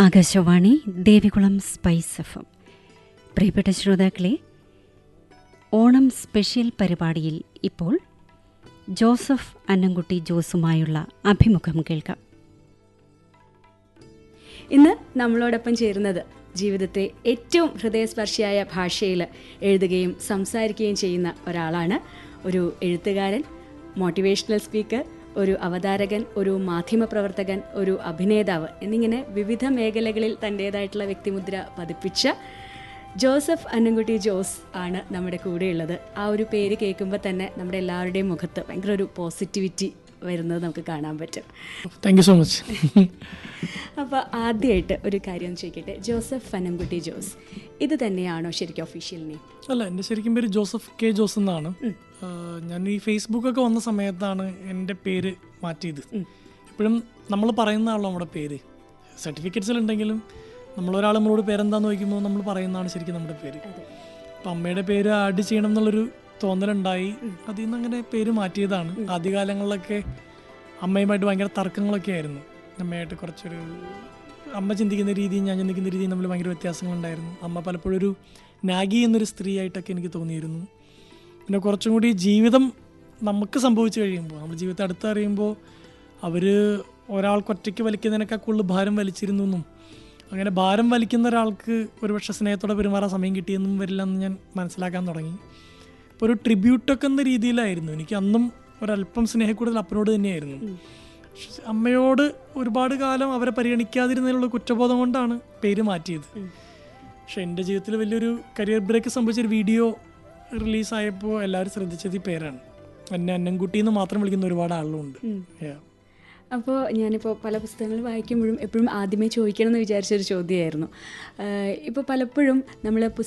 Akashvani Devikulam spice F M പ്രിയപ്പെട്ട ശ്രോതാക്കളെ Onam special പരിപാടിയിൽ ഇപ്പോൾ ജോസഫ് അന്നംകുട്ടി ജോസുമായുള്ള അഭിമുഖം കേൾക്കാം ഇന്ന് നമ്മളോടൊപ്പം ചേരുന്നത് ജീവിതത്തെ ഏറ്റവും ഹൃദയസ്പർശിയായ ഭാഷയിൽ എഴുതുകയും സംസാരിക്കുകയും ചെയ്യുന്ന ഒരാളാണ് ഒരു എഴുത്തുകാരൻ മോട്ടിവേഷണൽ സ്പീക്കർ ഒരു അവതാരകൻ ഒരു മാധ്യമപ്രവർത്തകൻ ഒരു അഭിനേതാവ് എന്നിങ്ങനെ വിവിധ മേഖലകളിൽ തൻ്റേതായിട്ടുള്ള വ്യക്തിമുദ്ര പതിപ്പിച്ച ജോസഫ് അന്നൻകുട്ടി ജോസ് ആണ് നമ്മുടെ കൂടെയുള്ളത് ആ ഒരു പേര് കേൾക്കുമ്പോൾ തന്നെ നമ്മുടെ എല്ലാവരുടെയും മുഖത്ത് ഭയങ്കര ഒരു പോസിറ്റിവിറ്റി വരുന്നത് നമുക്ക് കാണാൻ പറ്റും താങ്ക് യു സോ മച്ച് അപ്പോൾ ആദ്യമായിട്ട് ഒരു കാര്യം ചോദിക്കട്ടെ ജോസഫ് ഫനംകുട്ടി ജോസ് ഇത് തന്നെയാണോ ശരിക്കും ഒഫീഷ്യൽ നെയിം അല്ല എൻ്റെ ശരിക്കും പേര് ജോസഫ് കെ ജോസ് എന്നാണ് ആഹ് ഞാൻ ഈ ഫേസ്ബുക്കൊക്കെ വന്ന സമയത്താണ് എൻ്റെ പേര് മാറ്റിയത് ഇപ്പോഴും നമ്മൾ പറയുന്നതാണല്ലോ നമ്മുടെ പേര് സർട്ടിഫിക്കറ്റ്സിലുണ്ടെങ്കിലും നമ്മളൊരാൾ നമ്മളോട് പേരെന്താന്ന് ചോദിക്കുമ്പോൾ നമ്മൾ പറയുന്നതാണ് ശരിക്കും നമ്മുടെ പേര് അപ്പം അമ്മയുടെ പേര് ആഡ് ചെയ്യണം എന്നുള്ളൊരു തോന്നലുണ്ടായി അതിൽ നിന്ന് അങ്ങനെ പേര് മാറ്റിയതാണ് ആദ്യകാലങ്ങളിലൊക്കെ അമ്മയുമായിട്ട് ഭയങ്കര തർക്കങ്ങളൊക്കെ ആയിരുന്നു അമ്മയായിട്ട് കുറച്ചൊരു അമ്മ ചിന്തിക്കുന്ന രീതിയും ഞാൻ ചിന്തിക്കുന്ന രീതിയും തമ്മിൽ ഭയങ്കര വ്യത്യാസങ്ങളുണ്ടായിരുന്നു അമ്മ പലപ്പോഴും ഒരു നാഗി എന്നൊരു സ്ത്രീയായിട്ടൊക്കെ എനിക്ക് തോന്നിയിരുന്നു പിന്നെ കുറച്ചും കൂടി ജീവിതം നമുക്ക് സംഭവിച്ചു കഴിയുമ്പോൾ നമ്മൾ ജീവിതത്തെ അടുത്തറിയുമ്പോൾ അവർ ഒരാൾക്ക് ഒറ്റയ്ക്ക് വലിക്കുന്നതിനേക്കാൾ കൂടുതൽ ഭാരം വലിച്ചിരുന്നു എന്നും അങ്ങനെ ഭാരം വലിക്കുന്ന ഒരാൾക്ക് ഒരുപക്ഷെ സ്നേഹത്തോടെ പെരുമാറാൻ സമയം കിട്ടിയെന്നും വരില്ലെന്ന് ഞാൻ മനസ്സിലാക്കാൻ തുടങ്ങി ഇപ്പോൾ ഒരു ട്രിബ്യൂട്ടൊക്കെ എന്ന രീതിയിലായിരുന്നു എനിക്ക് അന്നും ഒരല്പം സ്നേഹക്കൂടുതൽ അപ്പനോട് തന്നെയായിരുന്നു പക്ഷെ അമ്മയോട് ഒരുപാട് കാലം അവരെ പരിഗണിക്കാതിരുന്നതിനുള്ള കുറ്റബോധം കൊണ്ടാണ് പേര് മാറ്റിയത് പക്ഷെ എൻ്റെ ജീവിതത്തിൽ വലിയൊരു കരിയർ ബ്രേക്ക് സംഭവിച്ചൊരു വീഡിയോ റിലീസായപ്പോൾ എല്ലാവരും ശ്രദ്ധിച്ചത് ഈ പേരാണ് എന്നെ അന്നൻകുട്ടി എന്ന് മാത്രം വിളിക്കുന്ന ഒരുപാട് ആളുകളുണ്ട് Yeah. അപ്പോൾ ഞാനിപ്പോൾ പല പുസ്തകങ്ങൾ വായിക്കുമ്പോഴും എപ്പോഴും ആദ്യമേ ചോദിക്കണം എന്ന് വിചാരിച്ചൊരു ചോദ്യമായിരുന്നു ഇപ്പോൾ പലപ്പോഴും നമ്മൾ